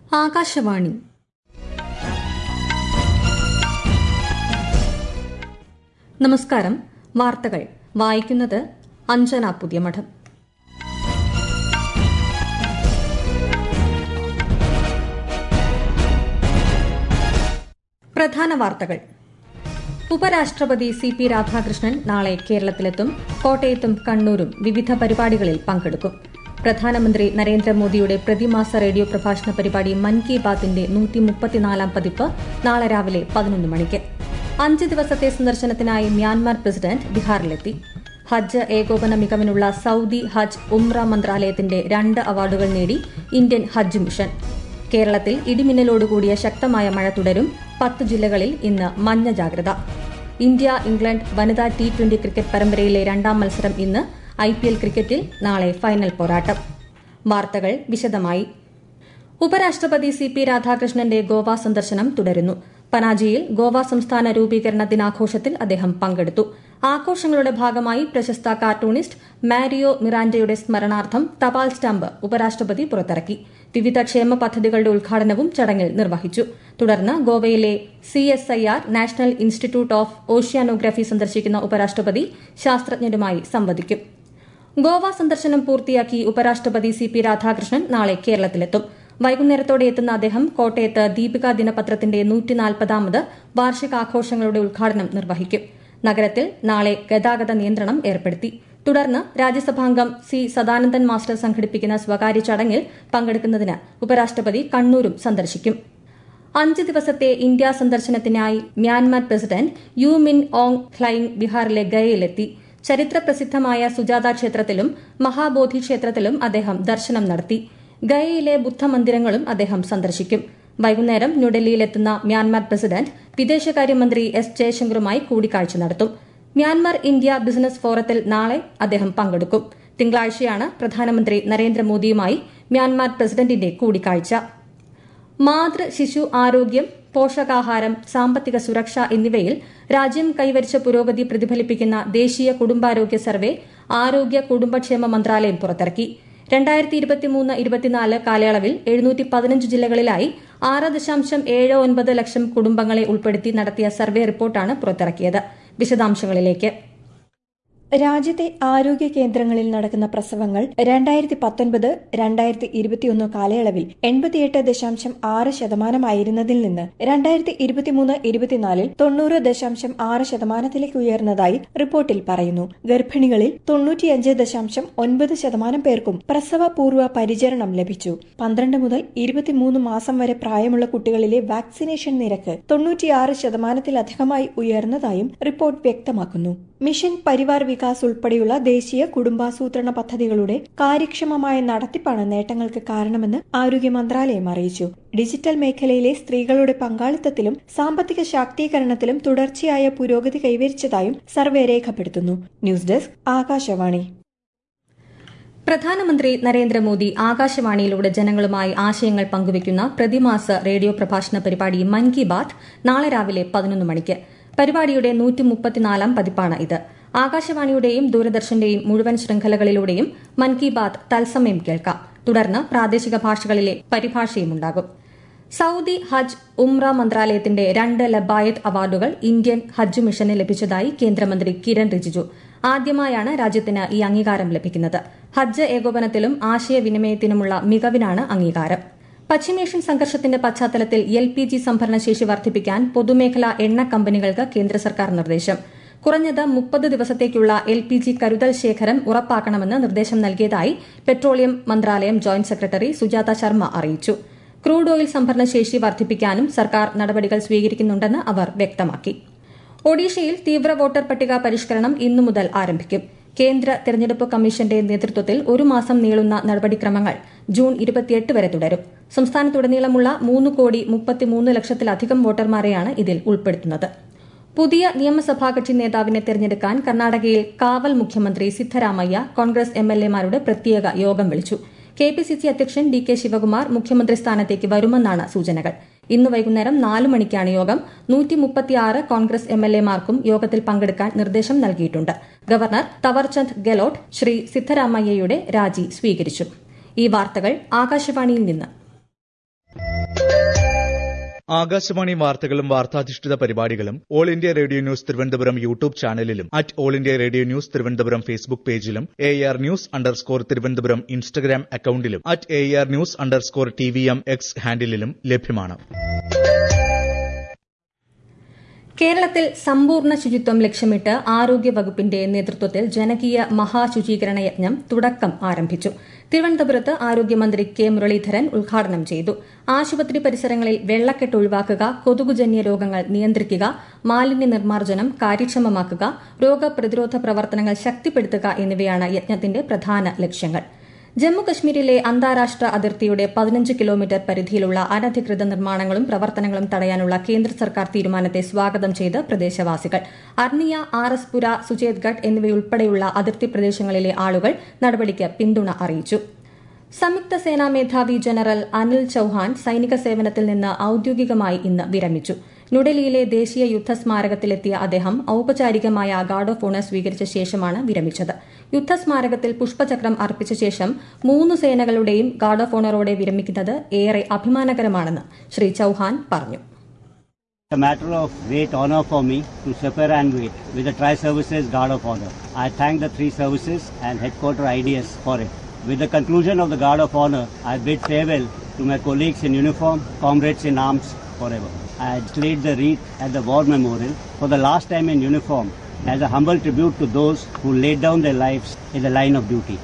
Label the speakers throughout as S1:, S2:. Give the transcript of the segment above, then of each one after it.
S1: ആകാശവാണി നമസ്കാരം വാർത്തകൾ വായിക്കുന്നത് അഞ്ജന പുതിയമഠം പ്രധാന വാർത്തകൾ ഉപരാഷ്ട്രപതി സി പി രാധാകൃഷ്ണൻ നാളെ കേരളത്തിലെത്തും കോട്ടയത്തും കണ്ണൂരും വിവിധ പരിപാടികളിൽ പങ്കെടുക്കും പ്രധാനമന്ത്രി നരേന്ദ്രമോദിയുടെ പ്രതിമാസ റേഡിയോ പ്രഭാഷണ പരിപാടി മൻ കി ബാത്തിന്റെ നൂറ്റിമുപ്പത്തിനാലാം പതിപ്പ് നാളെ രാവിലെ പതിനൊന്ന് മണിക്ക് അഞ്ച് ദിവസത്തെ സന്ദർശനത്തിനായി മ്യാൻമാർ പ്രസിഡന്റ് ബീഹാറിലെത്തി ഹജ്ജ് ഏകോപന മികവിനുള്ള സൌദി ഹജ്ജ് ഉംറ മന്ത്രാലയത്തിന്റെ രണ്ട് അവാർഡുകൾ നേടി ഇന്ത്യൻ ഹജ്ജ് മിഷൻ കേരളത്തിൽ ഇടിമിന്നലോടുകൂടിയ ശക്തമായ മഴ തുടരും പത്ത് ജില്ലകളിൽ ഇന്ന് മഞ്ഞ ജാഗ്രത ഇന്ത്യ ഇംഗ്ലണ്ട് വനിതാ ടി ട്വന്റി ക്രിക്കറ്റ് പരമ്പരയിലെ രണ്ടാം മത്സരം ഇന്ന് ഐ പി എൽ ക്രിക്കറ്റിൽ നാളെ ഫൈനൽ പോരാട്ടം വാർത്തകൾ വിശദമായി ഉപരാഷ്ട്രപതി സി പി രാധാകൃഷ്ണന്റെ ഗോവ സന്ദർശനം തുടരുന്നു പനാജിയിൽ ഗോവ സംസ്ഥാന രൂപീകരണ ദിനാഘോഷത്തിൽ അദ്ദേഹം പങ്കെടുത്തു ആഘോഷങ്ങളുടെ ഭാഗമായി പ്രശസ്ത കാർട്ടൂണിസ്റ്റ് മാരിയോ മിറാൻഡയുടെ സ്മരണാർത്ഥം തപാൽ സ്റ്റാമ്പ് ഉപരാഷ്ട്രപതി പുറത്തിറക്കി വിവിധ ക്ഷേമ പദ്ധതികളുടെ ഉദ്ഘാടനവും ചടങ്ങിൽ നിർവഹിച്ചു തുടർന്ന് ഗോവയിലെ C S I R national institute of oceanography സന്ദർശിക്കുന്ന ഉപരാഷ്ട്രപതി ശാസ്ത്രജ്ഞരുമായി സംവദിക്കും ഗോവ സന്ദർശനം പൂർത്തിയാക്കി ഉപരാഷ്ട്രപതി സി പി രാധാകൃഷ്ണൻ നാളെ കേരളത്തിലെത്തും വൈകുന്നേരത്തോടെ എത്തുന്ന അദ്ദേഹം കോട്ടയത്ത് ദീപിക ദിനപത്രത്തിന്റെ നൂറ്റിനാൽപ്പതാമത് വാർഷികാഘോഷങ്ങളുടെ ഉദ്ഘാടനം നിർവഹിക്കും നഗരത്തിൽ നാളെ ഗതാഗത നിയന്ത്രണം ഏർപ്പെടുത്തി തുടർന്ന് രാജ്യസഭാംഗം സി സദാനന്ദൻ മാസ്റ്റർ സംഘടിപ്പിക്കുന്ന സ്വകാര്യ ചടങ്ങിൽ പങ്കെടുക്കുന്നതിന് ഉപരാഷ്ട്രപതി കണ്ണൂരും സന്ദർശിക്കും അഞ്ച് ദിവസത്തെ ഇന്ത്യ സന്ദർശനത്തിനായി Myanmar president U Min Aung Hlaing ബീഹാറിലെ ഗയയിലെത്തി ചരിത്ര പ്രസിദ്ധമായ സുജാത ക്ഷേത്രത്തിലും മഹാബോധി ക്ഷേത്രത്തിലും അദ്ദേഹം ദർശനം നടത്തി ഗയയിലെ ബുദ്ധമന്ദിരങ്ങളും അദ്ദേഹം സന്ദർശിക്കും വൈകുന്നേരം ന്യൂഡൽഹിയിലെത്തുന്ന മ്യാൻമാർ പ്രസിഡന്റ് വിദേശകാര്യമന്ത്രി എസ് ജയശങ്കറുമായി കൂടിക്കാഴ്ച നടത്തും മ്യാൻമാർ ഇന്ത്യ ബിസിനസ് ഫോറത്തിൽ നാളെ അദ്ദേഹം പങ്കെടുക്കും തിങ്കളാഴ്ചയാണ് പ്രധാനമന്ത്രി നരേന്ദ്രമോദിയുമായി മ്യാൻമാർ പ്രസിഡന്റിന്റെ കൂടിക്കാഴ്ച മാതൃ ശിശു ആരോഗ്യം പോഷകാഹാരം സാമ്പത്തിക സുരക്ഷ എന്നിവയിൽ രാജ്യം കൈവരിച്ച പുരോഗതി പ്രതിഫലിപ്പിക്കുന്ന ദേശീയ കുടുംബാരോഗ്യ സർവേ ആരോഗ്യ കുടുംബക്ഷേമ മന്ത്രാലയം പുറത്തിറക്കി രണ്ടായിരത്തി ഇരുപത്തിമൂന്ന് ഇരുപത്തിനാല് കാലയളവിൽ എഴുന്നൂറ്റി പതിനഞ്ച് ജില്ലകളിലായി ആറ് ദശാംശം ഏഴ് ഒൻപത് ലക്ഷം കുടുംബങ്ങളെ ഉൾപ്പെടുത്തി നടത്തിയ സർവേ റിപ്പോർട്ടാണ് പുറത്തിറക്കിയത് വിശദാംശങ്ങളിലേക്ക്
S2: രാജ്യത്തെ ആരോഗ്യ കേന്ദ്രങ്ങളിൽ നടക്കുന്ന പ്രസവങ്ങൾ രണ്ടായിരത്തി പത്തൊൻപത് രണ്ടായിരത്തി ഇരുപത്തിയൊന്ന് കാലയളവിൽ എൺപത്തിയെട്ട് ദശാംശം ആറ് ശതമാനമായിരുന്നതിൽ നിന്ന് രണ്ടായിരത്തി ഇരുപത്തിമൂന്ന് ഇരുപത്തിനാലിൽ തൊണ്ണൂറ് ദശാംശം ആറ് ശതമാനത്തിലേക്ക് ഉയർന്നതായി റിപ്പോർട്ടിൽ പറയുന്നു ഗർഭിണികളിൽ തൊണ്ണൂറ്റിയഞ്ച് ദശാംശം ഒൻപത് ശതമാനം പേർക്കും പ്രസവ പൂർവ്വ പരിചരണം ലഭിച്ചു പന്ത്രണ്ട് മുതൽ ഇരുപത്തിമൂന്ന് മാസം വരെ പ്രായമുള്ള കുട്ടികളിലെ വാക്സിനേഷൻ നിരക്ക് തൊണ്ണൂറ്റിയാറ് ശതമാനത്തിലധികമായി ഉയർന്നതായും റിപ്പോർട്ട് വ്യക്തമാക്കുന്നു മിഷൻ പരിവാർ വികാസ് ഉൾപ്പെടെയുള്ള ദേശീയ കുടുംബാസൂത്രണ പദ്ധതികളുടെ കാര്യക്ഷമമായ നടത്തിപ്പാണ് നേട്ടങ്ങൾക്ക് കാരണമെന്ന് ആരോഗ്യ മന്ത്രാലയം അറിയിച്ചു ഡിജിറ്റൽ മേഖലയിലെ സ്ത്രീകളുടെ പങ്കാളിത്തത്തിലും സാമ്പത്തിക ശാക്തീകരണത്തിലും തുടർച്ചയായ പുരോഗതി കൈവരിച്ചതായും സർവേ രേഖപ്പെടുത്തുന്നു ന്യൂസ് ഡെസ്ക് ആകാശവാണി
S1: പ്രധാനമന്ത്രി നരേന്ദ്രമോദി ആകാശവാണിയിലൂടെ ജനങ്ങളുമായി ആശയങ്ങൾ പങ്കുവയ്ക്കുന്ന പ്രതിമാസ റേഡിയോ പ്രഭാഷണ പരിപാടി മൻ കി ബാത് നാളെ രാവിലെ പതിനൊന്ന് മണിക്ക് പരിപാടിയുടെ നൂറ്റിമുപ്പത്തിനാലാം പതിപ്പാണ് ഇത് ആകാശവാണിയുടെയും ദൂരദർശന്റെയും മുഴുവൻ ശൃംഖലകളിലൂടെയും മൻ കി ബാത് തത്സമയം കേൾക്കാം തുടർന്ന് പ്രാദേശിക ഭാഷകളിലെ പരിഭാഷയുമുണ്ടാകും സൌദി ഹജ്ജ് ഉംറ മന്ത്രാലയത്തിന്റെ രണ്ട് ലബായത്ത് അവാർഡുകൾ ഇന്ത്യൻ ഹജ്ജ് മിഷന് ലഭിച്ചതായി കേന്ദ്രമന്ത്രി കിരൺ റിജിജു ആദ്യമായാണ് രാജ്യത്തിന് ഈ അംഗീകാരം ലഭിക്കുന്നത് ഹജ്ജ് ഏകോപനത്തിലും ആശയവിനിമയത്തിനുമുള്ള മികവിനാണ് അംഗീകാരം പശ്ചിമേഷ്യൻ സംഘർഷത്തിന്റെ പശ്ചാത്തലത്തിൽ എൽ പി ജി സംഭരണശേഷി വർദ്ധിപ്പിക്കാൻ പൊതുമേഖലാ എണ്ണ കമ്പനികൾക്ക് കേന്ദ്ര സർക്കാർ നിർദ്ദേശം കുറഞ്ഞത് മുപ്പത് ദിവസത്തേക്കുള്ള എൽ പി ജി കരുതൽ ശേഖരം ഉറപ്പാക്കണമെന്ന് നിർദ്ദേശം നൽകിയതായി പെട്രോളിയം മന്ത്രാലയം ജോയിന്റ് സെക്രട്ടറി സുജാത ശർമ്മ അറിയിച്ചു ക്രൂഡ് ഓയിൽ സംഭരണശേഷി വർദ്ധിപ്പിക്കാനും സർക്കാർ നടപടികൾ സ്വീകരിക്കുന്നുണ്ടെന്ന് അവർ വ്യക്തമാക്കി ഒഡീഷയിൽ തീവ്ര വോട്ടർ പട്ടിക പരിഷ്കരണം ഇന്നു മുതൽ ആരംഭിക്കും കേന്ദ്ര തെരഞ്ഞെടുപ്പ് കമ്മീഷന്റെ നേതൃത്വത്തിൽ ഒരു മാസം നീളുന്ന നടപടിക്രമങ്ങൾ ജൂൺ ഇരുപത്തിയെട്ട് വരെ തുടരും സംസ്ഥാനത്തുടനീളമുള്ള മൂന്ന് കോടി മുപ്പത്തിമൂന്ന് ലക്ഷത്തിലധികം വോട്ടർമാരെയാണ് ഇതിൽ ഉൾപ്പെടുത്തുന്നത് പുതിയ നിയമസഭാ കക്ഷി നേതാവിനെ തെരഞ്ഞെടുക്കാൻ കർണാടകയിൽ കാവൽ മുഖ്യമന്ത്രി സിദ്ധരാമയ്യ കോൺഗ്രസ് എംഎൽഎമാരുടെ പ്രത്യേക യോഗം വിളിച്ചു കെ പി സി സി അധ്യക്ഷൻ ഡി കെ ശിവകുമാർ മുഖ്യമന്ത്രി സ്ഥാനത്തേക്ക് വരുമെന്നാണ് സൂചനകൾ ഇന്ന് വൈകുന്നേരം നാല് മണിക്കാണ് യോഗം നൂറ്റിമുപ്പത്തിയാറ് കോൺഗ്രസ് എംഎൽഎമാർക്കും യോഗത്തിൽ പങ്കെടുക്കാൻ നിർദ്ദേശം നൽകിയിട്ടുണ്ട് ഗവർണർ തവർചന്ദ് ഗെലോട്ട് ശ്രീ സിദ്ധരാമയ്യയുടെ രാജി സ്വീകരിച്ചു ഈ വാർത്തകൾ ആകാശവാണിയിൽ നിന്ന്
S3: ആകാശവാണി വാർത്തകളും വാർത്താധിഷ്ഠിത പരിപാടികളും all India radio news Thiruvananthapuram YouTube ചാനലിലും at all India radio news Thiruvananthapuram Facebook പേജിലും A R news underscore Thiruvananthapuram Instagram അക്കൌണ്ടിലും at A R news underscore T V M X ഹാൻഡിലും ലഭ്യമാണ്
S1: കേരളത്തിൽ സമ്പൂർണ്ണ ശുചിത്വം ലക്ഷ്യമിട്ട് ആരോഗ്യ വകുപ്പിന്റെ നേതൃത്വത്തിൽ ജനകീയ മഹാശുചീകരണ യജ്ഞം തുടക്കം ആരംഭിച്ചു തിരുവനന്തപുരത്ത് ആരോഗ്യമന്ത്രി കെ മുരളീധരൻ ഉദ്ഘാടനം ചെയ്തു ആശുപത്രി പരിസരങ്ങളിൽ വെള്ളക്കെട്ട് ഒഴിവാക്കുക കൊതുകുജന്യ രോഗങ്ങൾ നിയന്ത്രിക്കുക മാലിന്യ നിർമ്മാർജ്ജനം കാര്യക്ഷമമാക്കുക രോഗപ്രതിരോധ പ്രവർത്തനങ്ങൾ ശക്തിപ്പെടുത്തുക എന്നിവയാണ് യജ്ഞത്തിന്റെ പ്രധാന ലക്ഷ്യങ്ങൾ ജമ്മുകശ്മീരിലെ അന്താരാഷ്ട്ര അതിർത്തിയുടെ പതിനഞ്ച് കിലോമീറ്റർ പരിധിയിലുള്ള അനധികൃത നിർമ്മാണങ്ങളും പ്രവർത്തനങ്ങളും തടയാനുള്ള കേന്ദ്ര സർക്കാർ തീരുമാനത്തെ സ്വാഗതം ചെയ്ത് പ്രദേശവാസികൾ അർണിയ ആർ എസ് പുര സുചേത്ഗഡ് എന്നിവയുൾപ്പെടെയുള്ള അതിർത്തി പ്രദേശങ്ങളിലെ ആളുകൾ നടപടിക്ക് പിന്തുണ അറിയിച്ചു സംയുക്ത സേനാ മേധാവി ജനറൽ അനിൽ ചൌഹാൻ സൈനിക സേവനത്തിൽ നിന്ന് ഔദ്യോഗികമായി ഇന്ന് വിരമിച്ചു ന്യൂഡൽഹിയിലെ ദേശീയ യുദ്ധസ്മാരകത്തിലെത്തിയ അദ്ദേഹം ഔപചാരികമായ ഗാർഡ് ഓഫ് ഓണർ സ്വീകരിച്ച ശേഷമാണ് വിരമിച്ചത് യുദ്ധസ്മാരകത്തിൽ പുഷ്പചക്രം അർപ്പിച്ച ശേഷം മൂന്ന് സേനകളുടെയും ഗാർഡ് ഓഫ് ഓണറോടെ വിരമിക്കുന്നത് ഏറെ അഭിമാനകരമാണെന്ന് ശ്രീ ചൌഹാൻ പറഞ്ഞു
S4: a matter of great honor for me to suffer and wait with the Tri-Services Guard of Honor. I thank the three services and headquarter IDS for it. With the conclusion of the Guard of Honor, I bid farewell to my colleagues in uniform, comrades in arms forever. I laid the wreath at the War Memorial for the last time in uniform as a humble tribute to those who laid down their lives in the line of duty.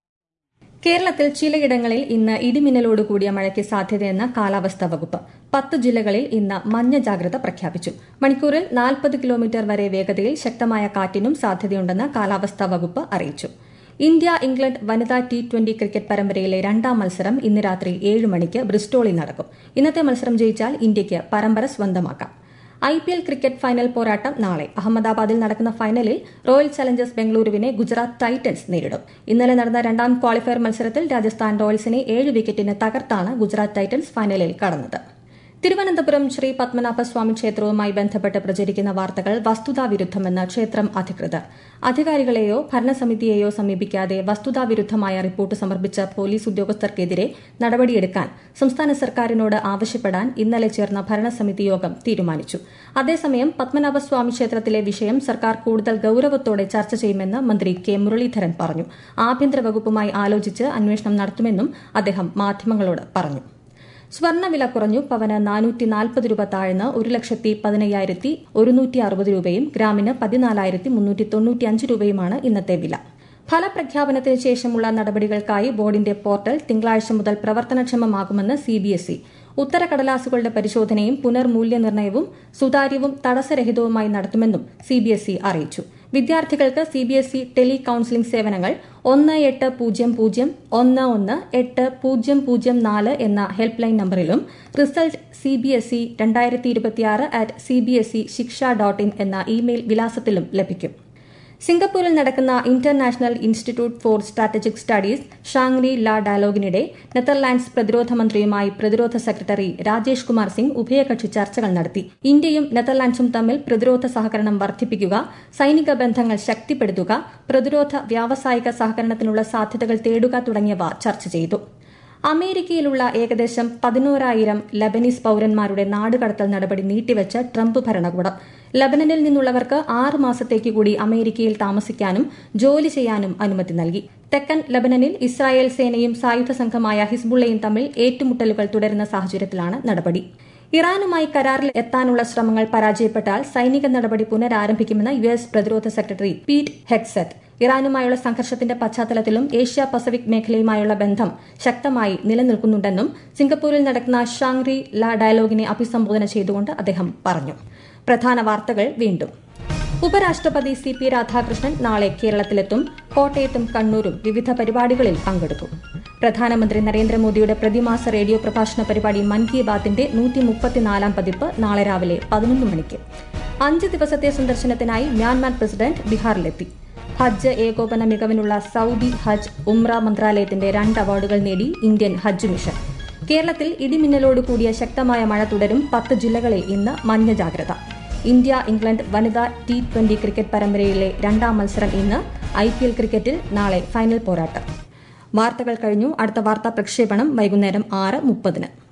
S1: കേരളത്തിൽ ചിലയിടങ്ങളിൽ ഇന്ന് ഇടിമിന്നലോട് കൂടിയ മഴയ്ക്ക് സാധ്യതയെന്ന് കാലാവസ്ഥാ വകുപ്പ് പത്ത് ജില്ലകളിൽ ഇന്ന് മഞ്ഞ ജാഗ്രത പ്രഖ്യാപിച്ചു മണിക്കൂറിൽ നാൽപ്പത് കിലോമീറ്റർ വരെ വേഗതയിൽ ശക്തമായ കാറ്റിനും സാധ്യതയുണ്ടെന്ന് കാലാവസ്ഥാ വകുപ്പ് അറിയിച്ചു ഇന്ത്യ ഇംഗ്ലണ്ട് വനിതാ ടി ട്വന്റി ക്രിക്കറ്റ് പരമ്പരയിലെ രണ്ടാം മത്സരം ഇന്ന് രാത്രി ഏഴ് മണിക്ക് ബ്രിസ്റ്റോളിൽ നടക്കും ഇന്നത്തെ മത്സരം ജയിച്ചാൽ ഇന്ത്യയ്ക്ക് പരമ്പര സ്വന്തമാക്കാം I P L cricket final പോരാട്ടം നാളെ അഹമ്മദാബാദിൽ നടക്കുന്ന ഫൈനലിൽ റോയൽ ചലഞ്ചേഴ്സ് ബംഗളൂരുവിനെ ഗുജറാത്ത് ടൈറ്റൻസ് നേരിടും ഇന്നലെ നടന്ന രണ്ടാം ക്വാളിഫയർ മത്സരത്തിൽ രാജസ്ഥാൻ റോയൽസിനെ ഏഴ് വിക്കറ്റിന് തകർത്താണ് ഗുജറാത്ത് ടൈറ്റൻസ് ഫൈനലിൽ കടന്നത് തിരുവനന്തപുരം ശ്രീ പത്മനാഭസ്വാമി ക്ഷേത്രവുമായി ബന്ധപ്പെട്ട് പ്രചരിക്കുന്ന വാർത്തകൾ വസ്തുതാവിരുദ്ധമെന്ന് ക്ഷേത്രം അധികൃതർ അധികാരികളെയോ ഭരണസമിതിയെയോ സമീപിക്കാതെ വസ്തുതാവിരുദ്ധമായ റിപ്പോർട്ട് സമർപ്പിച്ച പോലീസ് ഉദ്യോഗസ്ഥർക്കെതിരെ നടപടിയെടുക്കാൻ സംസ്ഥാന സർക്കാരിനോട് ആവശ്യപ്പെടാൻ ഇന്നലെ ചേർന്ന ഭരണസമിതി യോഗം തീരുമാനിച്ചു അതേസമയം പത്മനാഭസ്വാമി ക്ഷേത്രത്തിലെ വിഷയം സർക്കാർ കൂടുതൽ ഗൌരവത്തോടെ ചർച്ച ചെയ്യുമെന്ന് മന്ത്രി കെ മുരളീധരൻ പറഞ്ഞു ആഭ്യന്തര വകുപ്പുമായി ആലോചിച്ച് അന്വേഷണം നടത്തുമെന്നും അദ്ദേഹം മാധ്യമങ്ങളോട് പറഞ്ഞു സ്വർണ്ണവില കുറഞ്ഞു പവന് നാനൂറ്റി നാൽപ്പത് രൂപ താഴ്ന്ന് ഒരു ലക്ഷത്തി പതിനയ്യായിരത്തി ഒരുന്നൂറ്റി അറുപത് രൂപയും ഗ്രാമിന് പതിനാലായിരത്തി മുന്നൂറ്റി തൊണ്ണൂറ്റിയഞ്ച് രൂപയുമാണ് ഇന്നത്തെ വില ഫലപ്രഖ്യാപനത്തിന് ശേഷമുള്ള നടപടികൾക്കായി ബോർഡിന്റെ പോർട്ടൽ തിങ്കളാഴ്ച മുതൽ പ്രവർത്തനക്ഷമമാകുമെന്ന് സിബിഎസ്ഇ ഉത്തരക്കടലാസുകളുടെ പരിശോധനയും പുനർമൂല്യനിർണ്ണയവും സുതാര്യവും തടസ്സരഹിതവുമായി നടത്തുമെന്നും സിബിഎസ്ഇ അറിയിച്ചു വിദ്യാർത്ഥികൾക്ക് സിബിഎസ്ഇ ടെലി കൌൺസിലിംഗ് സേവനങ്ങൾ ഒന്ന് എട്ട് പൂജ്യം പൂജ്യം ഒന്ന് ഒന്ന് എട്ട് പൂജ്യം പൂജ്യം നാല് എന്ന ഹെൽപ്പ് ലൈൻ നമ്പറിലും റിസൾട്ട് സിബിഎസ്ഇ രണ്ടായിരത്തി ഇരുപത്തിയാറ് at CBSE shiksha dot in എന്ന ഇമെയിൽ വിലാസത്തിലും ലഭിക്കും സിംഗപ്പൂരിൽ നടക്കുന്ന international institute for strategic studies Shangri La ഡയലോഗിനിടെ നെതർലാൻഡ്സ് പ്രതിരോധ മന്ത്രിയുമായി പ്രതിരോധ സെക്രട്ടറി രാജേഷ് കുമാർ സിംഗ് ഉഭയകക്ഷി ചർച്ചകൾ നടത്തി ഇന്ത്യയും നെതർലാൻഡ്സും തമ്മിൽ പ്രതിരോധ സഹകരണം വർദ്ധിപ്പിക്കുക സൈനിക ബന്ധങ്ങൾ ശക്തിപ്പെടുത്തുക പ്രതിരോധ വ്യാവസായിക സഹകരണത്തിനുള്ള സാധ്യതകൾ തേടുക തുടങ്ങിയവ ചർച്ച ചെയ്തു അമേരിക്കയിലുള്ള ഏകദേശം പതിനോരായിരം ലബനീസ് പൌരന്മാരുടെ നാടുകടത്തൽ നടപടി നീട്ടിവെച്ച ട്രംപ് ഭരണകൂടം ലബനനിൽ നിന്നുള്ളവർക്ക് ആറ് മാസത്തേക്ക് കൂടി അമേരിക്കയിൽ താമസിക്കാനും ജോലി ചെയ്യാനും അനുമതി നൽകി തെക്കൻ ലബനനിൽ ഇസ്രായേൽ സേനയും സായുധ സംഘമായ ഹിസ്ബുള്ളയും തമ്മിൽ ഏറ്റുമുട്ടലുകൾ തുടരുന്ന സാഹചര്യത്തിലാണ് നടപടി ഇറാനുമായി കരാറിൽ എത്താനുള്ള ശ്രമങ്ങൾ പരാജയപ്പെട്ടാൽ സൈനിക നടപടി പുനരാരംഭിക്കുമെന്ന് യു എസ് പ്രതിരോധ സെക്രട്ടറി പീറ്റ് ഹെക്സെറ്റ് ഇറാനുമായുള്ള സംഘർഷത്തിന്റെ പശ്ചാത്തലത്തിലും ഏഷ്യ പസഫിക് മേഖലയുമായുള്ള ബന്ധം ശക്തമായി നിലനിൽക്കുന്നുണ്ടെന്നും സിംഗപ്പൂരിൽ നടക്കുന്ന ഷാങ്റി ല ഡയലോഗിനെ അഭിസംബോധന ചെയ്തുകൊണ്ട് അദ്ദേഹം പറഞ്ഞു പ്രധാന വാർത്തകൾ വീണ്ടും ഉപരാഷ്ട്രപതി സി പി രാധാകൃഷ്ണൻ നാളെ കേരളത്തിലെത്തും കോട്ടയത്തും കണ്ണൂരും വിവിധ പരിപാടികളിൽ പങ്കെടുക്കും പ്രധാനമന്ത്രി നരേന്ദ്രമോദിയുടെ പ്രതിമാസ റേഡിയോ പ്രഭാഷണ പരിപാടി മൻ കി ബാത്തിന്റെ നൂറ്റി മുപ്പത്തിനാലാം പതിപ്പ് നാളെ രാവിലെ പതിനൊന്ന് മണിക്ക് അഞ്ച് ദിവസത്തെ സന്ദർശനത്തിനായി മ്യാൻമാർ പ്രസിഡന്റ് ബീഹാറിലെത്തി ഹജ്ജ് ഏകോപന മികവിനുള്ള സൌദി ഹജ്ജ് ഉംറ മന്ത്രാലയത്തിന്റെ രണ്ട് അവാർഡുകൾ നേടി ഇന്ത്യൻ ഹജ്ജ് മിഷൻ കേരളത്തിൽ ഇടിമിന്നലോട് കൂടിയ ശക്തമായ മഴ തുടരും പത്ത് ജില്ലകളിൽ ഇന്ന് മഞ്ഞ ജാഗ്രത ഇന്ത്യ ഇംഗ്ലണ്ട് വനിതാ ടി ട്വന്റി ക്രിക്കറ്റ് പരമ്പരയിലെ രണ്ടാം മത്സരം ഇന്ന് ഐ പി എൽ ക്രിക്കറ്റിൽ നാളെ ഫൈനൽ പോരാട്ടം വാർത്തകൾ കഴിഞ്ഞു അടുത്ത വാർത്താ പ്രക്ഷേപണം വൈകുന്നേരം ആറ് മുപ്പതിന്